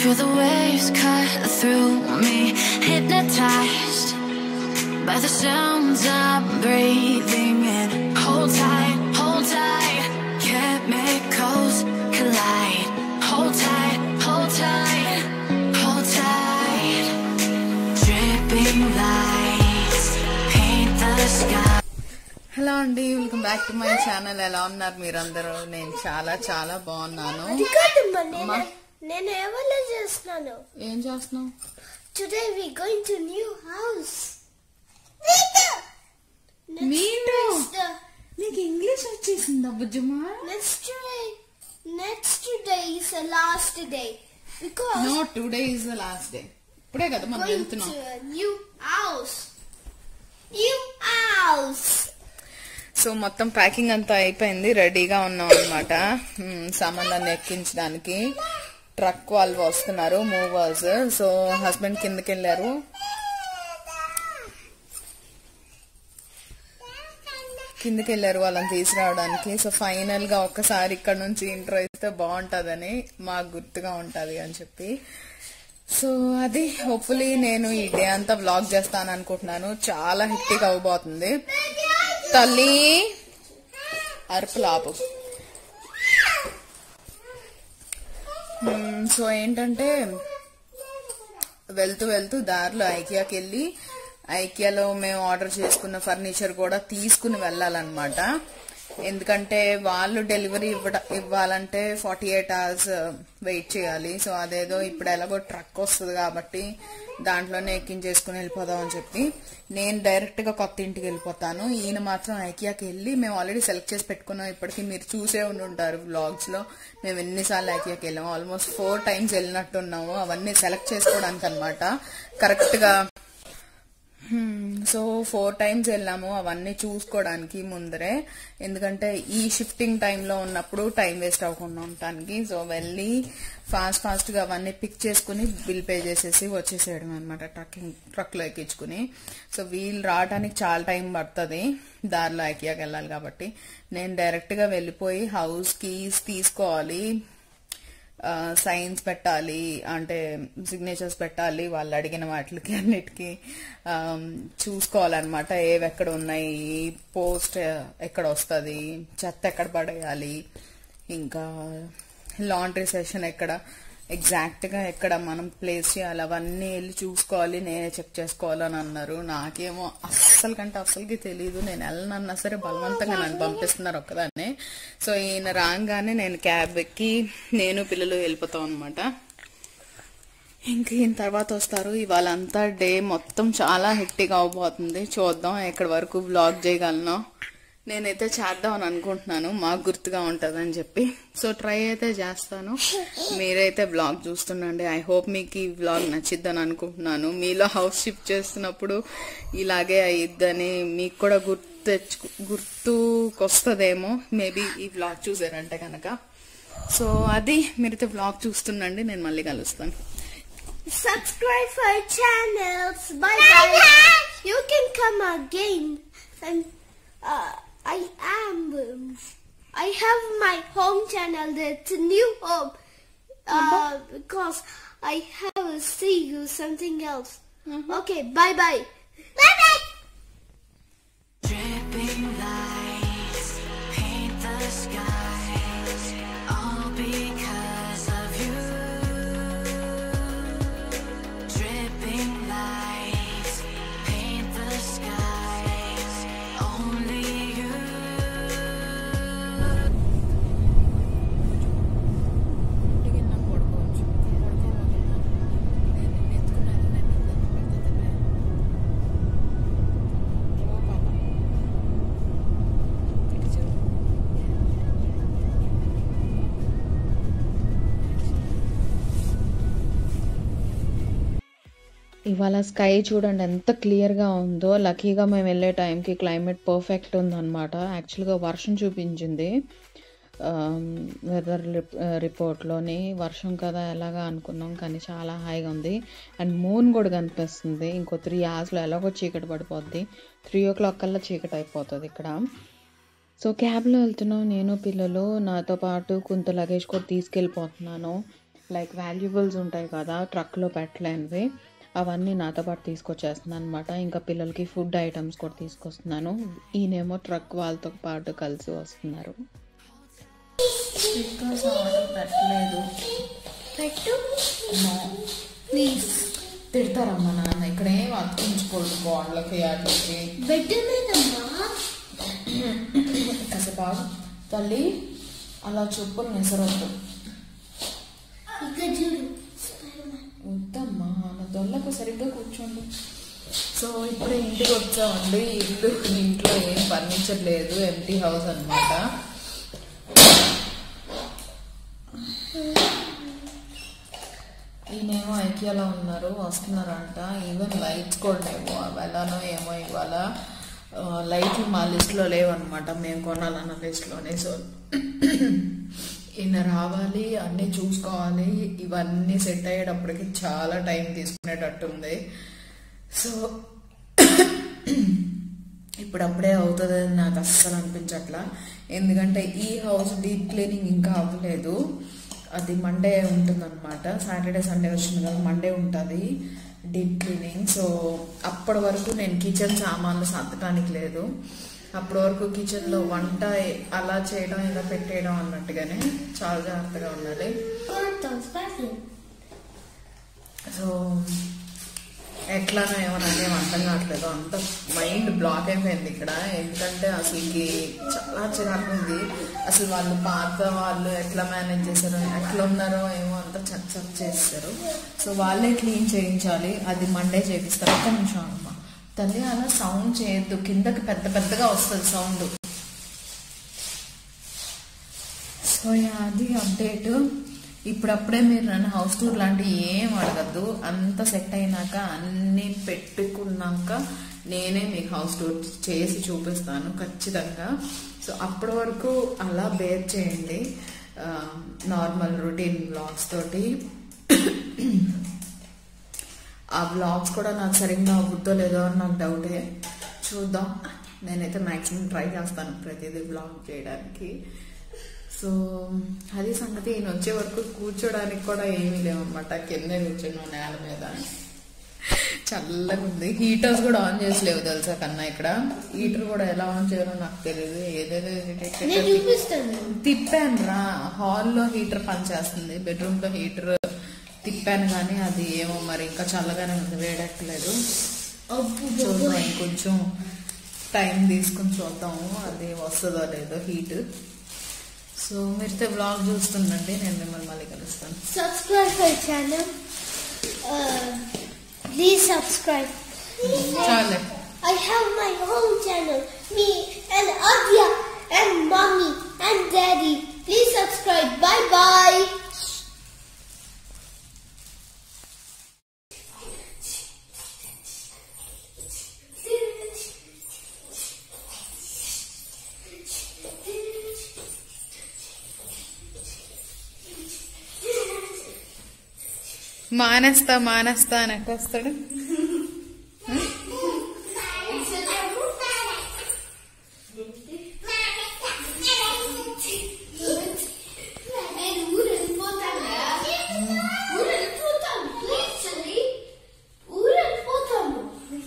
Feel the waves cut through me, hypnotized by the sounds I'm breathing in. Hold tight, hold tight, chemicals collide. Hold tight, hold tight, hold tight. Dripping lights paint the sky. Hello అండి welcome back to my channel ఎలా ఉన్నారు మీరందరూ నేను చాలా చాలా బాగున్నాను కాదమ్మా నేను నేను ఎవరు చేస్తున్నాను ఏం చేస్తున్నావు today we going to new house me too నీకు ఇంగ్లీష్ వచ్చేసిందా బుజ్జమ్మా next day next day is the last day because no today is the last day ఇప్పుడే కదా మనం going వెళ్తున్నాం to a new house new house so మొత్తం packing అంతా అయిపోయింది రెడీగా ఉన్నాం అనమాట సామాన్లన్నీ ఎక్కించడానికి ట్రక్ వాళ్ళు వస్తున్నారు మూవర్స్ సో హస్బెండ్ కిందకి వెళ్ళారు కిందకి వెళ్ళారు వాళ్ళని తీసుకురావడానికి సో ఫైనల్ గా ఒక్కసారి ఇక్కడ నుంచి ఇంటర్ అయితే బాగుంటదని మాకు గుర్తుగా ఉంటది అని చెప్పి సో అది హోప్ఫుల్లీ నేను ఈ డే అంతా వ్లాగ్ చేస్తాను అనుకుంటున్నాను చాలా హిట్టిక్ అవ్వబోతుంది తల్లి అరుపులు ఆపు మ్మ్, సో ఏంటంటే వెళ్తూ వెళ్తూ దారిలో ఐకియాకి వెళ్ళి ఐకియాలో మేము ఆర్డర్ చేసుకున్న ఫర్నిచర్ కూడా తీసుకుని వెళ్ళాలన్నమాట ఎందుకంటే వాళ్ళు డెలివరీ ఇవ్వడ ఇవ్వాలంటే ఫార్టీ ఎయిట్ అవర్స్ వెయిట్ చేయాలి సో అదేదో ఇప్పుడు ఎలాగో ట్రక్ వస్తుంది కాబట్టి దాంట్లోనే ఎక్కించేసుకుని వెళ్ళిపోదాం అని చెప్పి నేను డైరెక్ట్ గా కొత్త ఇంటికి వెళ్ళిపోతాను ఈయన మాత్రం ఐకియాకి వెళ్ళి మేము ఆల్రెడీ సెలెక్ట్ చేసి పెట్టుకున్నాం ఇప్పటికి మీరు చూసే ఉండి ఉంటారు వ్లాగ్స్ లో మేము ఎన్నిసార్లు ఐకియాకి వెళ్ళాము ఆల్మోస్ట్ ఫోర్ టైమ్స్ వెళ్ళినట్టున్నాము అవన్నీ సెలెక్ట్ చేసుకోవడానికి అనమాట కరెక్ట్ గా సో ఫోర్ టైమ్స్ వెళ్ళాము అవన్నీ చూసుకోవడానికి ముందరే ఎందుకంటే ఈ షిఫ్టింగ్ టైంలో ఉన్నప్పుడు టైం వేస్ట్ అవ్వకుండా ఉండటానికి సో వెళ్ళి ఫాస్ట్ ఫాస్ట్ గా అవన్నీ పిక్ చేసుకుని బిల్ పే చేసేసి వచ్చేసేయడం అనమాట ట్రక్కింగ్ ట్రక్ లో ఎక్కించుకుని సో వీళ్ళు రావడానికి చాలా టైం పడుతుంది దారిలో ఐకియాకి వెళ్ళాలి కాబట్టి నేను డైరెక్ట్ గా వెళ్ళిపోయి హౌస్ కీస్ తీసుకోవాలి సైన్స్ పెట్టాలి అంటే సిగ్నేచర్స్ పెట్టాలి వాళ్ళు అడిగిన వాటికి అన్నిటికీ ఆమ్, చూసుకోవాలన్నమాట ఏవి ఎక్కడ ఉన్నాయి పోస్ట్ ఎక్కడ వస్తుంది చెత్త ఎక్కడ పడేయాలి ఇంకా లాండ్రీ సెషన్ ఎక్కడ ఎగ్జాక్ట్ గా ఎక్కడ మనం ప్లేస్ చేయాలి అవన్నీ వెళ్ళి చూసుకోవాలి నేనే చెక్ చేసుకోవాలని అన్నారు నాకేమో అస్సలు కంటే అస్సలకి తెలియదు నేను వెళ్ళనన్నా సరే బలవంతంగా నన్ను పంపిస్తున్నారు ఒక్కదాన్ని సో ఈయన రాగానే నేను క్యాబ్ ఎక్కి నేను పిల్లలు వెళ్ళిపోతాం అనమాట ఇంక ఈయన తర్వాత వస్తారు ఇవాళ అంతా డే మొత్తం చాలా హెక్టిక్ అవబోతుంది చూద్దాం ఎక్కడి వరకు వ్లాగ్ చేయగలను నేనైతే చేద్దాం అని అనుకుంటున్నాను మాకు గుర్తుగా ఉంటుందని చెప్పి సో ట్రై అయితే చేస్తాను మీరైతే వ్లాగ్ చూస్తుండండి ఐ హోప్ మీకు ఈ వ్లాగ్ నచ్చిద్దని అనుకుంటున్నాను మీలో హౌస్ షిఫ్ట్ చేస్తున్నప్పుడు ఇలాగే అయ్యిద్దని మీకు కూడా గుర్తు తెచ్చుకు గుర్తుకొస్తుందేమో మేబీ ఈ వ్లాగ్ చూసారంటే కనుక సో అది మీరైతే వ్లాగ్ చూస్తుండండి నేను మళ్ళీ కలుస్తాను subscribe for our channels bye bye you can come again and uh, I am um, I have my home channel that's a new home uh, because I have to see you something else okay bye bye bye bye Dripping lights paint the skies, all because of you. Dripping lights paint the skies, only you. ఇవాళ sky చూడండి ఎంత క్లియర్గా ఉందో లక్కీగా మేము వెళ్ళే టైంకి climate perfect ఉందన్నమాట యాక్చువల్గా వర్షం చూపించింది వెదర్ రిపోర్ట్లోని వర్షం కదా ఎలాగా అనుకున్నాం కానీ చాలా హాయిగా ఉంది అండ్ మూన్ కూడా కనిపిస్తుంది ఇంకో త్రీ అవర్స్లో ఎలాగో చీకటి పడిపోద్ది త్రీ ఓ క్లాక్ కల్లా చీకటి అయిపోతుంది ఇక్కడ సో క్యాబ్లో వెళ్తున్నాం నేను పిల్లలు నాతో పాటు కొంత లగేజ్ కూడా తీసుకెళ్ళిపోతున్నాను లైక్ వాల్యుబుల్స్ ఉంటాయి కదా ట్రక్లో పెట్టలేనివి అవన్నీ నాతో పాటు తీసుకొచ్చేస్తున్నాను అనమాట ఇంకా పిల్లలకి ఫుడ్ ఐటమ్స్ కూడా తీసుకొస్తున్నాను ఈయనేమో ట్రక్ వాళ్ళతో పాటు కలిసి వస్తున్నారు స్టిక్కర్స్ ఆర్డర్ పెట్టలేదు పెట్టు నో ప్లీజ్ తిడతారమ్మా నాన్న ఇక్కడ ఏం అతికించుకోడు గోడలకి వాటికి బెడ్ మీదమ్మా కాసేపు ఆగు. తల్లి అలా చెప్పులు నిసరొద్దు ఇక్కడ చూడు వద్దమ్మా నా దొల్లకు సరిగ్గా కూర్చోండి సో ఇప్పుడే ఇంటికి వచ్చామండి ఇల్లు ఇంట్లో ఏం ఫర్నిచర్ లేదు ఎంటీ హౌస్ అన్నమాట ఈయనేమో ఐకియాలో ఉన్నారు వస్తున్నారంట ఈవెన్ లైట్స్ కూడా లేవు అవి ఎలానో ఏమో ఇవాళ ఆ, లైట్లు మా లిస్ట్లో లేవన్నమాట మేము కొనాలన్న లిస్ట్లోనే సో ఈయన రావాలి అన్నీ చూసుకోవాలి ఇవన్నీ సెట్ అయ్యేటప్పటికి చాలా టైం తీసుకునేటట్టుంది సో ఇప్పుడప్పుడే అవుతుందని నాకు అస్సలు అనిపించట్లా ఎందుకంటే ఈ హౌస్ డీప్ క్లీనింగ్ ఇంకా అవ్వలేదు అది మండే ఉంటుందన్నమాట సాటర్డే సండే వచ్చింది కదా మండే ఉంటుంది డీప్ క్లీనింగ్ సో అప్పటి వరకు నేను కిచెన్ సామాన్లు సర్దటానికి లేదు అప్పటి వరకు కిచెన్లో వంట అలా చేయడం ఇలా పెట్టేయడం అన్నట్టుగానే చాలా జాగ్రత్తగా ఉండాలి కొడతాం స్పార్కిల్ సో ఎట్లానో ఏమో నాకేం అర్థం కావట్లేదు అంత మైండ్ బ్లాక్ అయిపోయింది ఇక్కడ ఎందుకంటే అసలుకి చాలా చిరాకు ఉంది అసలు వాళ్ళు పాత వాళ్ళు ఎట్లా మేనేజ్ చేశారో ఎట్లా ఉన్నారో ఏమో అంత చక్ చక్ చేస్తారు సో వాళ్ళే క్లీన్ చేయించాలి అది మండే చేపిస్తారు ఒక్క నిమిషం అమ్మ తల్లి అలా సౌండ్ చేయొద్దు కిందకి పెద్ద పెద్దగా వస్తుంది సౌండ్ సో యా, అది అప్డేట్ ఇప్పుడప్పుడే మీరు నన్ను హౌస్ టూర్ లాంటివి ఏం అడగద్దు అంత సెట్ అయినాక అన్ని పెట్టుకున్నాక నేనే మీకు హౌస్ టూర్ చేసి చూపిస్తాను ఖచ్చితంగా సో అప్పటి వరకు అలా బేర్ చేయండి నార్మల్ రొటీన్ బ్లాగ్స్ తోటి ఆ బ్లాగ్స్ కూడా నాకు సరిగ్గా అవుద్దో లేదో అని నాకు డౌటే చూద్దాం నేనైతే మ్యాక్సిమం ట్రై చేస్తాను ప్రతిదీ బ్లాగ్ చేయడానికి సో అది సంగతి ఈయన వచ్చే వరకు కూర్చోడానికి కూడా ఏమీ లేవన్నమాట కిందే కూర్చున్నాం నేల మీద చల్లగా ఉంది హీటర్స్ కూడా ఆన్ చేసలేవు తెలుసా కన్నా ఇక్కడ హీటర్ కూడా ఎలా ఆన్ చేయాలో నాకు తెలియదు ఏదేదో నేను చూపిస్తాను తిప్పాను రా హాల్లో హీటర్ పనిచేస్తుంది బెడ్రూమ్ లో హీటర్ తిప్పాను కానీ అది ఏమో మరి ఇంకా చల్లగానే ఉంది వేడెక్కలేదు అబ్బు చూద్దాం ఇంకొంచెం టైం తీసుకుని చూద్దాము అది వస్తుందో లేదో హీట్ సో మీరైతే బ్లాగ్ చూస్తుండండి నేను మిమ్మల్ని మళ్ళీ కలుస్తాను subscribe my channel. Uh, please subscribe. చాలే I have my own channel. Me and Adya and mommy and daddy. Please subscribe. Bye bye. మానేస్తా మానేస్తా అని ఎట్ట వస్తాడు నేను ఊరు వెళ్ళిపోతాను ఊరు వెళ్ళిపోతాను ప్లీజ్ చెల్లి ఊరు వెళ్ళిపోతాను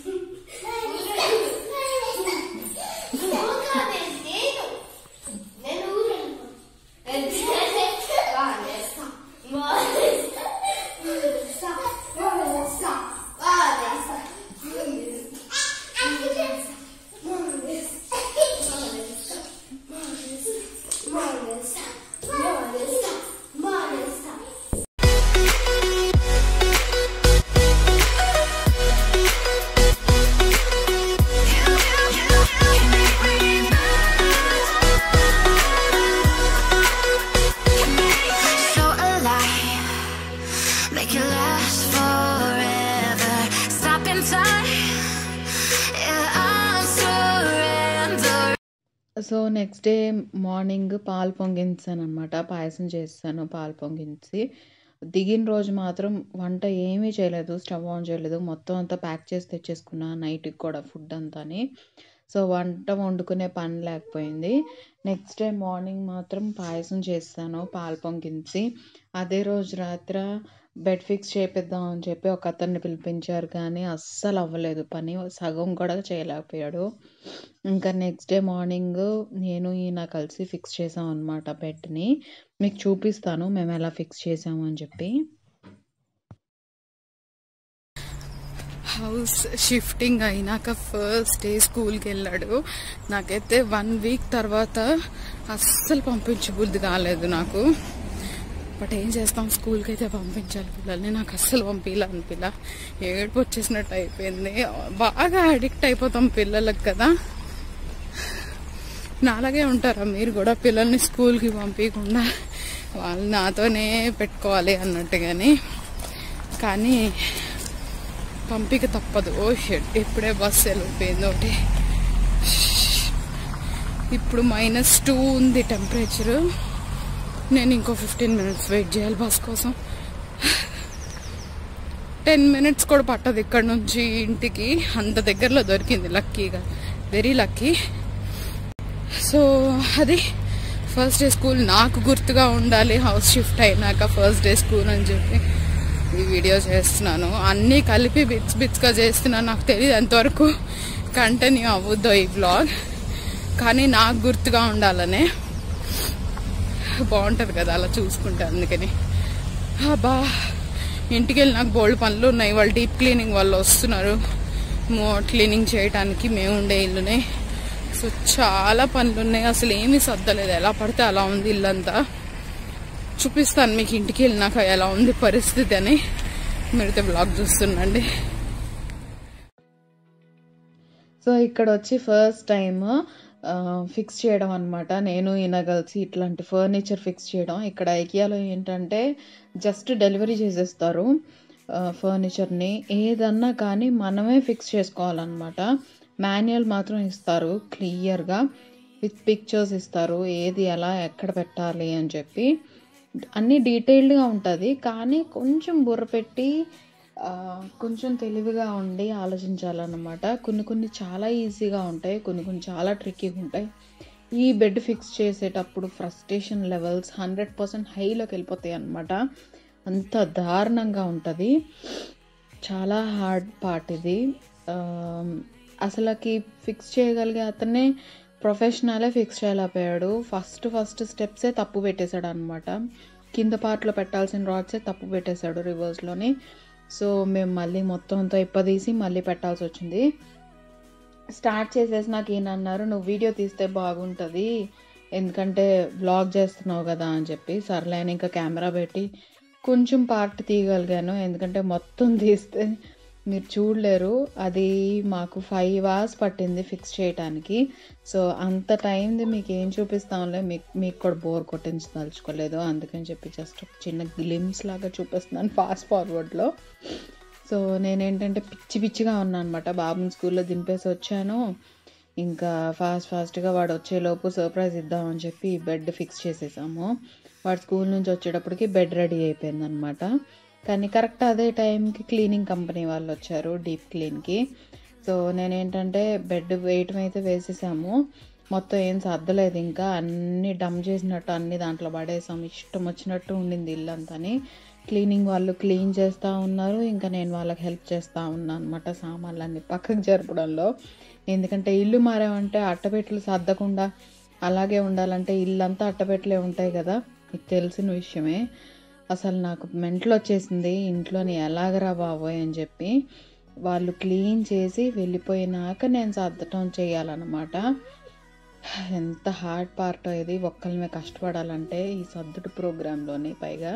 పోతానే నేను నేను ఊరు వెళ్ళిపోతాను మానేస్తా మానేస్తా మానేస్తా మానేస్తా మానేస్తా మానేస్తా మానేస్తా So alive, make it last forever. Stop in time, yeah, I'll surrender. So next day morning పాలు పొంగించాను అనమాట పాయసం చేస్తాను పాలు పొంగించి దిగిన రోజు మాత్రం వంట ఏమీ చేయలేదు స్టవ్ ఆన్ చేయలేదు మొత్తం అంతా ప్యాక్ చేసి తెచ్చేసుకున్నా నైట్కి కూడా ఫుడ్ అంతాని సో వంట వండుకునే పని లేకపోయింది నెక్స్ట్ డే మార్నింగ్ మాత్రం పాయసం చేస్తాను పాలు పొంగించి అదే రోజు రాత్రి బెడ్ ఫిక్స్ చేపిద్దాం అని చెప్పి ఒక అతన్ని పిలిపించారు కానీ అస్సలు అవ్వలేదు పని సగం కూడా చేయలేకపోయాడు ఇంకా నెక్స్ట్ డే మార్నింగ్ నేను ఈయన కలిసి ఫిక్స్ చేసాం అనమాట బెడ్ని మీకు చూపిస్తాను మేము ఎలా ఫిక్స్ చేసాము అని చెప్పి హౌస్ షిఫ్టింగ్ అయినాక ఫస్ట్ డే స్కూల్కి వెళ్ళాడు నాకైతే వన్ వీక్ తర్వాత అస్సలు పంపించబుద్ధి కాలేదు నాకు బట్ ఏం చేస్తాం స్కూల్కి అయితే పంపించాలి పిల్లల్ని నాకు అస్సలు పంపించాలి అనిపిల్ల ఏడుపు వచ్చేసినట్టు అయిపోయింది బాగా అడిక్ట్ అయిపోతాం పిల్లలకు కదా నాలాగే ఉంటారా మీరు కూడా పిల్లల్ని స్కూల్కి పంపించకుండా వాళ్ళు నాతోనే పెట్టుకోవాలి అన్నట్టుగాని కానీ పంపిక తప్పదు ఓ షెడ్ ఇప్పుడే బస్సు వెళ్ళిపోయింది ఒకటి ఇప్పుడు మైనస్ టూ ఉంది టెంపరేచర్ నేను ఇంకో ఫిఫ్టీన్ మినిట్స్ వెయిట్ చేయాలి బస్ కోసం టెన్ మినిట్స్ కూడా పట్టదు ఇక్కడ నుంచి ఇంటికి అంత దగ్గరలో దొరికింది లక్కీగా వెరీ లక్కీ సో అది ఫస్ట్ డే స్కూల్ నాకు గుర్తుగా ఉండాలి హౌస్ షిఫ్ట్ అయినాక ఫస్ట్ డే స్కూల్ అని చెప్పి ఈ వీడియో చేస్తున్నాను అన్నీ కలిపి బిట్స్ బిట్స్గా చేస్తున్నాను నాకు తెలియదు ఎంతవరకు కంటిన్యూ అవ్వద్దో ఈ బ్లాగ్ కానీ నాకు గుర్తుగా ఉండాలనే బాగుంటుంది కదా అలా చూసుకుంటే అందుకని అబ్బా ఇంటికి వెళ్ళి నాకు బోల్డ్ పనులు ఉన్నాయి వాళ్ళు డీప్ క్లీనింగ్ వాళ్ళు వస్తున్నారు మో క్లీనింగ్ చేయడానికి మేము ఉండే ఇల్లునే సో చాలా పనులు ఉన్నాయి అసలు ఏమీ సర్దలేదు ఎలా పడితే అలా ఉంది ఇల్లంతా చూపిస్తాను మీకు ఇంటికి వెళ్ళినాక ఎలా ఉంది పరిస్థితి అని మీరైతే బ్లాగ్ చూస్తుండండి సో ఇక్కడ వచ్చి ఫస్ట్ టైం ఫిక్స్ చేయడం అనమాట నేను ఈయన కలిసి ఇట్లాంటి ఫర్నిచర్ ఫిక్స్ చేయడం ఇక్కడ ఐకియాలో ఏంటంటే జస్ట్ డెలివరీ చేసేస్తారు ఫర్నిచర్ని ఏదన్నా కానీ మనమే ఫిక్స్ చేసుకోవాలన్నమాట మాన్యువల్ మాత్రం ఇస్తారు క్లియర్గా విత్ పిక్చర్స్ ఇస్తారు ఏది ఎలా ఎక్కడ పెట్టాలి అని చెప్పి అన్నీ డీటెయిల్డ్గా ఉంటుంది కానీ కొంచెం బుర్ర పెట్టి ఆ, కొంచెం తెలివిగా ఉండి ఆలోచించాలన్నమాట కొన్ని కొన్ని చాలా ఈజీగా ఉంటాయి కొన్ని కొన్ని చాలా ట్రిక్కీగా ఉంటాయి ఈ బెడ్ ఫిక్స్ చేసేటప్పుడు ఫ్రస్ట్రేషన్ లెవెల్స్ హండ్రెడ్ పర్సెంట్ హైలోకి వెళ్ళిపోతాయి అన్నమాట అంత దారుణంగా ఉంటుంది చాలా హార్డ్ పార్ట్ ఇది ఆమ్, అసలుకి ఫిక్స్ చేయగలిగే అతనే ప్రొఫెషనలే ఫిక్స్ చేయలేకపోయాడు ఫస్ట్ ఫస్ట్ స్టెప్సే తప్పు పెట్టేశాడు అనమాట కింద పార్ట్లో పెట్టాల్సిన రాడ్సే తప్పు పెట్టేశాడు రివర్స్లోని సో మేము మళ్ళీ మొత్తంతో ఇప్పదీసి మళ్ళీ పెట్టాల్సి వచ్చింది స్టార్ట్ చేసేసి నాకు ఈయన అన్నారు నువ్వు వీడియో తీస్తే బాగుంటుంది ఎందుకంటే వ్లాగ్ చేస్తున్నావు కదా అని చెప్పి సర్లే అని ఇంకా కెమెరా పెట్టి కొంచెం పార్ట్ తీయగలిగాను ఎందుకంటే మొత్తం తీస్తే మీరు చూడలేరు అది మాకు ఫైవ్ అవర్స్ పట్టింది ఫిక్స్ చేయడానికి సో అంత టైంది మీకు ఏం చూపిస్తాంలే మీకు మీకు కూడా బోర్ కొట్టించదలుచుకోలేదు అందుకని చెప్పి జస్ట్ ఒక చిన్న గ్లిమ్స్ లాగా చూపిస్తున్నాను ఫాస్ట్ ఫార్వర్డ్లో సో నేనేంటంటే పిచ్చి పిచ్చిగా ఉన్నాను అనమాట బాబుని స్కూల్లో దింపేసి వచ్చాను ఇంకా ఫాస్ట్ ఫాస్ట్గా వాడు వచ్చేలోపు సర్ప్రైజ్ ఇద్దామని చెప్పి బెడ్ ఫిక్స్ చేసేసాము వాడు స్కూల్ నుంచి వచ్చేటప్పటికి బెడ్ రెడీ అయిపోయింది అనమాట కానీ కరెక్ట్ అదే టైంకి క్లీనింగ్ కంపెనీ వాళ్ళు వచ్చారు డీప్ క్లీన్కి సో నేనేంటంటే బెడ్ వేయటం అయితే వేసేసాము మొత్తం ఏం సర్దలేదు ఇంకా అన్నీ డమ్ చేసినట్టు అన్ని దాంట్లో పడేసాం ఇష్టం వచ్చినట్టు ఉండింది ఇల్లంతని క్లీనింగ్ వాళ్ళు క్లీన్ చేస్తూ ఉన్నారు ఇంకా నేను వాళ్ళకి హెల్ప్ చేస్తూ ఉన్నాను అనమాట సామాన్లన్నీ పక్కకు జరపడంలో ఎందుకంటే ఇల్లు మారామంటే అట్టపెట్టెలు సర్దకుండా అలాగే ఉండాలంటే ఇల్లంతా అట్టపెట్టలే ఉంటాయి కదా మీకు తెలిసిన విషయమే అసలు నాకు మెంటలు వచ్చేసింది ఇంట్లోని ఎలాగరా బాబోయ్ అని చెప్పి వాళ్ళు క్లీన్ చేసి వెళ్ళిపోయినాక నేను సర్దటం చేయాలన్నమాట ఎంత హార్డ్ పార్ట్ ఇది ఒక్కరిమే కష్టపడాలంటే ఈ సర్దుడు ప్రోగ్రాంలోని పైగా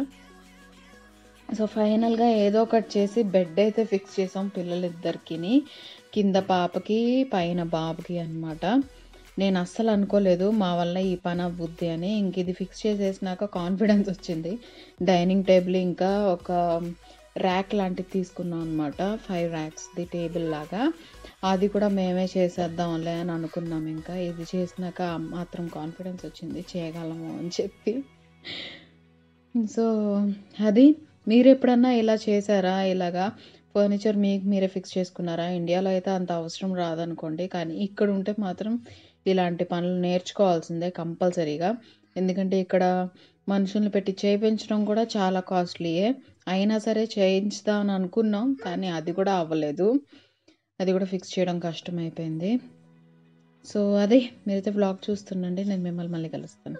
సో ఫైనల్గా ఏదో ఒకటి చేసి బెడ్ అయితే ఫిక్స్ చేసాం పిల్లలిద్దరికి కింద పాపకి పైన బాబుకి అన్నమాట నేను అస్సలు అనుకోలేదు మా వల్ల ఈ పని అవ్వుద్ది అని ఇంక ఇది ఫిక్స్ చేసేసినాక కాన్ఫిడెన్స్ వచ్చింది డైనింగ్ టేబుల్ ఇంకా ఒక ర్యాక్ లాంటిది తీసుకున్నాం అనమాట ఫైవ్ ర్యాక్స్ది టేబుల్ లాగా అది కూడా మేమే చేసేద్దాంలే అని అనుకున్నాం ఇంకా ఇది చేసినాక మాత్రం కాన్ఫిడెన్స్ వచ్చింది చేయగలము అని చెప్పి సో అది మీరు ఎప్పుడన్నా ఇలా చేశారా ఇలాగా ఫర్నిచర్ మీకు మీరే ఫిక్స్ చేసుకున్నారా ఇండియాలో అయితే అంత అవసరం రాదనుకోండి కానీ ఇక్కడ ఉంటే మాత్రం ఇలాంటి పనులు నేర్చుకోవాల్సిందే కంపల్సరీగా ఎందుకంటే ఇక్కడ మనుషుల్ని పెట్టి చేయించడం కూడా చాలా కాస్ట్లీయే అయినా సరే చేయించుదాం అనుకున్నాం కానీ అది కూడా అవ్వలేదు అది కూడా ఫిక్స్ చేయడం కష్టం అయిపోయింది సో అదే మీరైతే బ్లాగ్ చూస్తుండండి నేను మిమ్మల్ని మళ్ళీ కలుస్తాను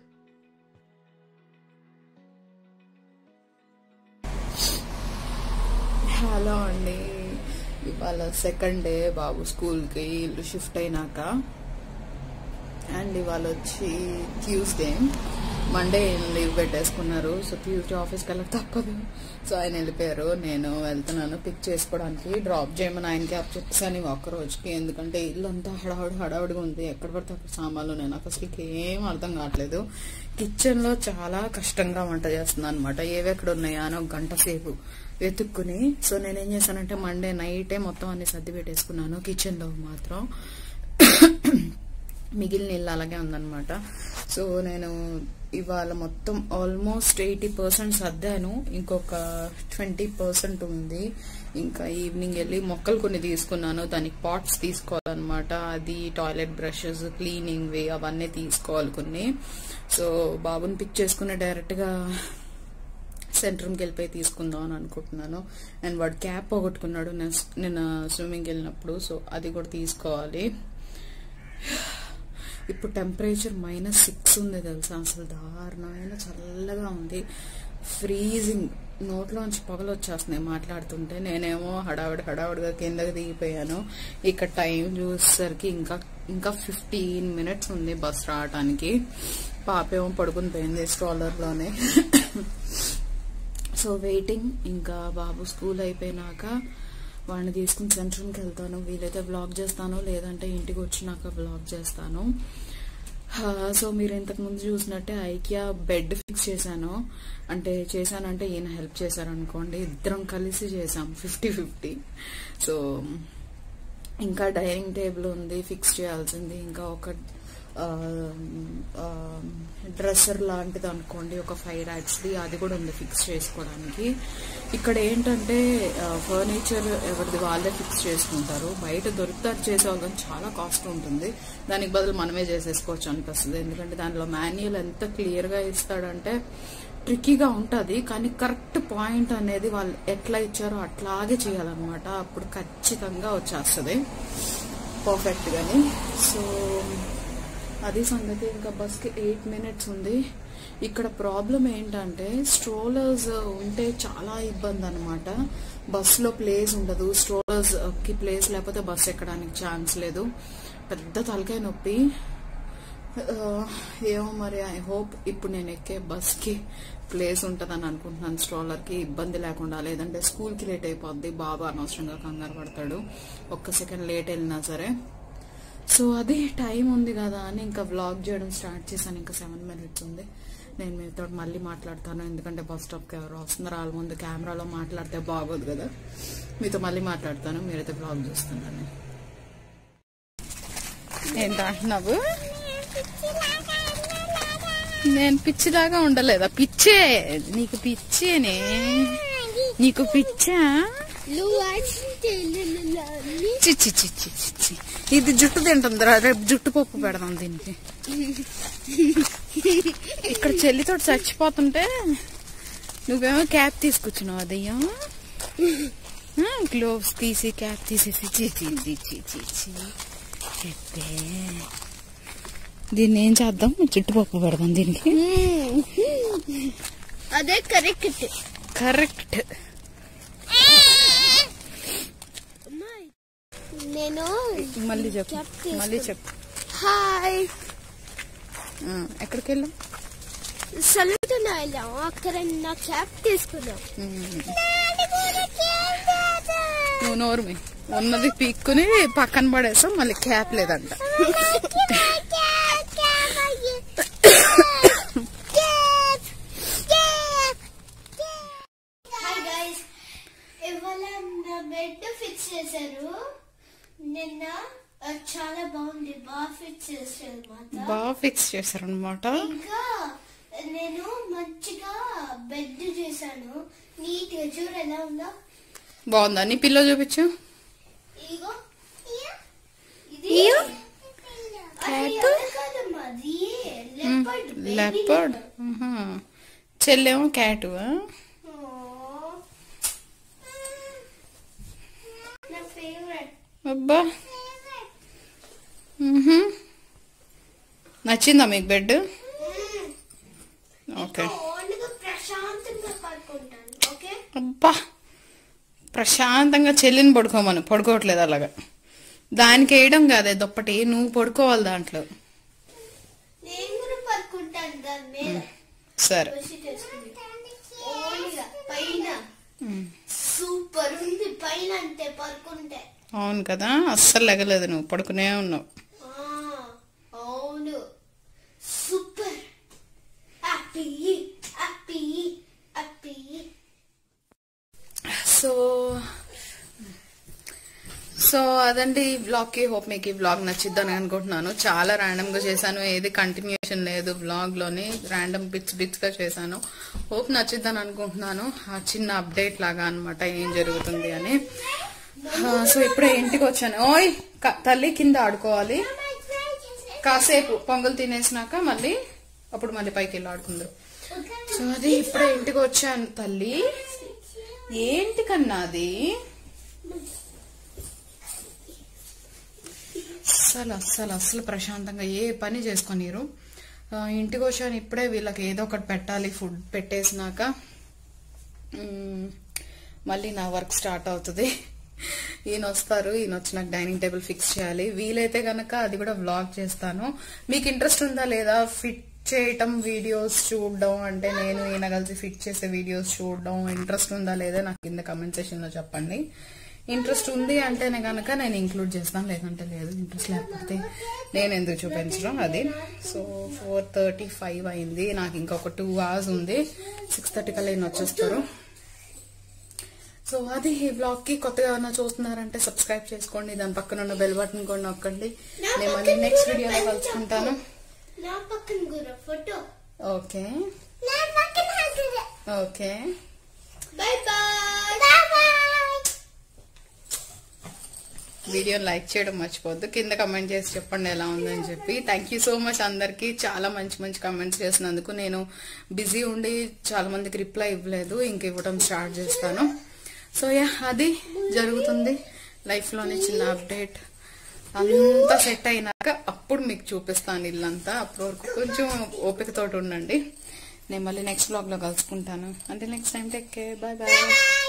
హలో అండి ఇవాళ సెకండ్ డే బాబు స్కూల్కి ఇల్లు షిఫ్ట్ అయినాక అండ్ ఇవాళ వచ్చి ట్యూస్డే మండే లీవ్ పెట్టేసుకున్నారు సో ట్యూస్డే ఆఫీస్కి వెళ్ళక తప్పదు సో ఆయన వెళ్ళిపోయారు నేను వెళ్తున్నాను పిక్ చేసుకోవడానికి డ్రాప్ చేయమని ఆయనకి అప్ చెప్పేసాను ఈ ఒక్క రోజుకి ఎందుకంటే ఇల్లు అంతా హడావుడి హడావుడిగా ఉంది ఎక్కడ పడితే అక్కడ సామాన్లు నేను నాకు అసలు ఏం అర్థం కావట్లేదు కిచెన్ లో చాలా కష్టంగా వంట చేస్తున్నాను అనమాట ఏవెక్కడ ఉన్నాయా అని ఒక గంట సేపు వెతుక్కుని సో నేను ఏం చేశానంటే మండే నైటే మొత్తం అన్ని సర్ది పెట్టేసుకున్నాను కిచెన్ లో మాత్రం మిగిలిన ఇల్లు అలాగే ఉందన్నమాట సో నేను ఇవాళ మొత్తం ఆల్మోస్ట్ ఎయిటీ పర్సెంట్ సర్దాను ఇంకొక ట్వంటీ పర్సెంట్ ఉంది ఇంకా ఈవినింగ్ వెళ్ళి మొక్కలు కొన్ని తీసుకున్నాను దానికి పాట్స్ తీసుకోవాలన్నమాట అది టాయిలెట్ బ్రషెస్ క్లీనింగ్ వి అవన్నీ తీసుకోవాలి కొన్ని సో బాబుని పిక్ చేసుకుని డైరెక్ట్ గా సెంట్రమ్కి వెళ్ళిపోయి తీసుకుందాం అని అనుకుంటున్నాను అండ్ వాడు క్యాప్ పోగొట్టుకున్నాడు నేను నిన్న స్విమ్మింగ్కి వెళ్ళినప్పుడు సో అది కూడా తీసుకోవాలి ఇప్పుడు టెంపరేచర్ మైనస్ సిక్స్ ఉంది తెలుసా అసలు దారుణమైన చల్లగా ఉంది ఫ్రీజింగ్ నోట్లోంచి పొగలు వచ్చేస్తున్నాయి మాట్లాడుతుంటే నేనేమో హడావిడి హడావిడిగా కిందకి దిగిపోయాను ఇక్కడ టైం చూసేసరికి ఇంకా ఇంకా ఫిఫ్టీన్ మినిట్స్ ఉంది బస్ రావడానికి పాపేమో పడుకుని పోయింది స్ట్రాలర్లోనే సో వెయిటింగ్ ఇంకా బాబు స్కూల్ అయిపోయినాక వాడిని తీసుకుని సెంట్రమ్కి వెళ్తాను వీలైతే బ్లాగ్ చేస్తాను లేదంటే ఇంటికి వచ్చినాక బ్లాగ్ చేస్తాను ఆ, సో మీరు ఇంతకు ముందు చూసినట్టే ఐకియా బెడ్ ఫిక్స్ చేశాను అంటే చేశానంటే ఈయన హెల్ప్ చేశారనుకోండి ఇద్దరం కలిసి చేసాం ఫిఫ్టీ ఫిఫ్టీ సో ఇంకా డైనింగ్ టేబుల్ ఉంది ఫిక్స్ చేయాల్సింది ఇంకా ఒక డ్రెస్సర్ లాంటిది అనుకోండి ఒక ఫైవ్ ర్యాక్స్ది అది కూడా ఉంది ఫిక్స్ చేసుకోవడానికి ఇక్కడ ఏంటంటే ఫర్నిచర్ ఎవరిది వాళ్ళే ఫిక్స్ చేసుకుంటారు బయట దొరుకుతారు చేసేవాళ్ళు కానీ చాలా కాస్ట్ ఉంటుంది దానికి బదులు మనమే చేసేసుకోవచ్చు అనిపిస్తుంది ఎందుకంటే దానిలో మాన్యువల్ ఎంత క్లియర్గా ఇస్తాడంటే ట్రిక్కీగా ఉంటుంది కానీ కరెక్ట్ పాయింట్ అనేది వాళ్ళు ఎట్లా ఇచ్చారో అట్లాగే చేయాలన్నమాట అప్పుడు ఖచ్చితంగా వచ్చేస్తుంది పర్ఫెక్ట్ గాని సో అది సంగతి ఇంకా బస్కి ఎయిట్ మినిట్స్ ఉంది ఇక్కడ ప్రాబ్లం ఏంటంటే స్ట్రోలర్స్ ఉంటే చాలా ఇబ్బంది అనమాట బస్సులో ప్లేస్ ఉండదు స్ట్రోలర్స్ కి ప్లేస్ లేకపోతే బస్ ఎక్కడానికి ఛాన్స్ లేదు పెద్ద తలకాయ నొప్పి ఆ, ఏమో మరి ఐ హోప్ ఇప్పుడు నేను ఎక్కే బస్ కి ప్లేస్ ఉంటుందని అనుకుంటున్నాను స్ట్రోలర్ కి ఇబ్బంది లేకుండా లేదంటే స్కూల్ కి లేట్ అయిపోద్ది బాబా అనవసరంగా కంగారు పడతాడు ఒక్క సెకండ్ లేట్ వెళ్ళినా సరే సో అది టైం ఉంది కదా అని ఇంకా వ్లాగ్ చేయడం స్టార్ట్ చేశాను ఇంకా సెవెన్ మినిట్స్ ఉంది నేను మీతో మళ్ళీ మాట్లాడతాను ఎందుకంటే బస్ స్టాప్కి ఎవరు వస్తున్నారు వాళ్ళ ముందు కెమెరాలో మాట్లాడితే బాగోదు కదా మీతో మళ్ళీ మాట్లాడతాను మీరైతే బ్లాగ్ చూస్తున్నాను ఏంటంటున్నావు నేను పిచ్చిలాగా ఉండలేదా పిచ్చే నీకు పిచ్చేనే నీకు పిచ్చా చిచ్చి చిచ్చి చిచ్చి ఇది జుట్టు తింటుందిరా రేపు జుట్టు పప్పు పెడదాం దీనికి ఇక్కడ చెల్లితో చచ్చిపోతుంటే నువ్వేమో క్యాప్ తీసుకొచ్చినావు అదయ్యా గ్లోవ్స్ తీసి క్యాప్ తీసేసి చీ చీ చీ చీ చీ చీ చెప్పే దీన్ని ఏం చేద్దాం జుట్టు పప్పు పెడదాం దీనికి అదే కరెక్ట్ కరెక్ట్ నేను మళ్ళీ చెప్పు Cap తీసుకు- మళ్ళీ చెప్పు హాయ్ ఆ, ఎక్కడికి వెళ్ళాం సల్లుతున్న వెళ్ళాం అక్కడ నా క్యాప్ తీసుకున్నాం నువ్వు నోరుమి ఉన్నది పీక్కుని పక్కన పడేసాం మళ్ళీ క్యాప్ లేదంట హాయ్ గైస్ ఇవాళ నా బెడ్ ఫిక్స్ చేశారు నిన్న ఆ, చాలా బాగుంది బాగా ఫిక్స్ చేశారు అన్నమాట బాగా ఫిక్స్ చేశారనమాట ఇంకా నేను మంచిగా బెడ్ చేశాను నీట్ గా చూడు ఎలా ఉందో బాగుందా నీ పిల్లో చూపించు ఇగో ఇది ఇయ్యో. అది Cat. అది కాదమ్మా, అది leopard, baby లెపర్డ్ leopard. చెల్లేమో క్యాట్ Aw. నా favorite. అబ్బా మ్హూ. నచ్చిందా మీకు బెడ్ Mm. ఓకే ఓన్గా ప్రశాంతంగా పడుకుంటాను ఓకే అబ్బా ప్రశాంతంగా చెల్లిని పడుకోమను పడుకోవట్లేదు అలాగా దానికి వేయడం కాదే దుప్పటి నువ్వు పడుకోవాలి దాంట్లో నేను కూడా పడుకుంటాను దాని మీద సరే బెడ్షీట్ వేసుకుని ఓన్గా పైన సూపర్ ఉంది పైన అంటే పడుకుంటే అవును కదా అస్సలు లెగలేదు నువ్వు పడుకునే ఉన్నావు ఆ, అవును super happy happy happy so so అదండి ఈ బ్లాగ్కి హోప్ మీకు ఈ బ్లాగ్ నచ్చిద్దని అనుకుంటున్నాను చాలా ర్యాండమ్గా చేశాను ఏది కంటిన్యూషన్ లేదు బ్లాగ్లోని ర్యాండమ్ బిట్స్ బిట్స్గా చేశాను హోప్ నచ్చిద్దని అనుకుంటున్నాను ఆ చిన్న అప్డేట్ లాగా అనమాట ఏం జరుగుతుంది అని ఆ, సో ఇప్పుడే ఇంటికి వచ్చాను ఓయ్ క- తల్లి కింద ఆడుకోవాలి కాసేపు పొంగల్ తినేసినాక మళ్ళీ అప్పుడు మళ్ళీ పైకి వెళ్ళి ఆడుకుందాం సో అది ఇప్పుడే ఇంటికి వచ్చాను తల్లి ఏంటి కన్నా అది అస్సలు అస్సలు అస్సలు ప్రశాంతంగా ఏ పని చేసుకోనిరు ఆ, ఇంటికి వచ్చాను ఇప్పుడే వీళ్ళకి ఏదో ఒకటి పెట్టాలి ఫుడ్ పెట్టేసినాక మ్మ్, మళ్ళీ నా వర్క్ స్టార్ట్ అవుతుంది ఈయన వస్తారు ఈయన వచ్చి నాకు డైనింగ్ టేబుల్ ఫిక్స్ చేయాలి వీలైతే గనక అది కూడా వ్లాగ్ చేస్తాను మీకు ఇంట్రెస్ట్ ఉందా లేదా ఫిట్ చేయటం వీడియోస్ చూడడం అంటే నేను ఈయన కలిసి ఫిట్ చేసే వీడియోస్ చూడడం ఇంట్రెస్ట్ ఉందా లేదా నాకు కింద కమెంట్ సెషన్ లో చెప్పండి ఇంట్రెస్ట్ ఉంది అంటేనే గనక నేను ఇంక్లూడ్ చేస్తాను లేదంటే లేదు ఇంట్రెస్ట్ లేకపోతే నేను ఎందుకు చూపించడం అది సో ఫోర్ థర్టీ ఫైవ్ అయింది నాకు ఇంకొక టూ అవర్స్ ఉంది సిక్స్ థర్టీ కల్లా ఈయన వచ్చేస్తారు సో అది ఈ బ్లాగ్ కి కొత్తగా ఏమైనా చూస్తున్నారంటే సబ్స్క్రైబ్ చేసుకోండి దాని పక్కన ఉన్న బెల్ బటన్ కూడా నొక్కండి నేను మళ్ళీ నెక్స్ట్ వీడియోలో కలుసుకుంటాను నా పక్కన కూడా ఫోటో ఓకే నా పక్కన కూడా okay bye bye bye bye వీడియోని లైక్ చేయడం మర్చిపోద్దు కింద కమెంట్ చేసి చెప్పండి ఎలా ఉందని చెప్పి థ్యాంక్ యూ సో మచ్ అందరికి చాలా మంచి మంచి కమెంట్స్ చేసినందుకు నేను బిజీ ఉండి చాలా మందికి రిప్లై ఇవ్వలేదు ఇంక ఇవ్వడం స్టార్ట్ చేస్తాను సో యా అది జరుగుతుంది లైఫ్లోని చిన్న అప్డేట్ అంతా సెట్ అయినాక అప్పుడు మీకు చూపిస్తాను ఇల్లంతా అప్పటి వరకు కొంచెం ఓపికతోటి ఉండండి నేను మళ్ళీ నెక్స్ట్ బ్లాగ్లో కలుసుకుంటాను అంటే next time take care bye bye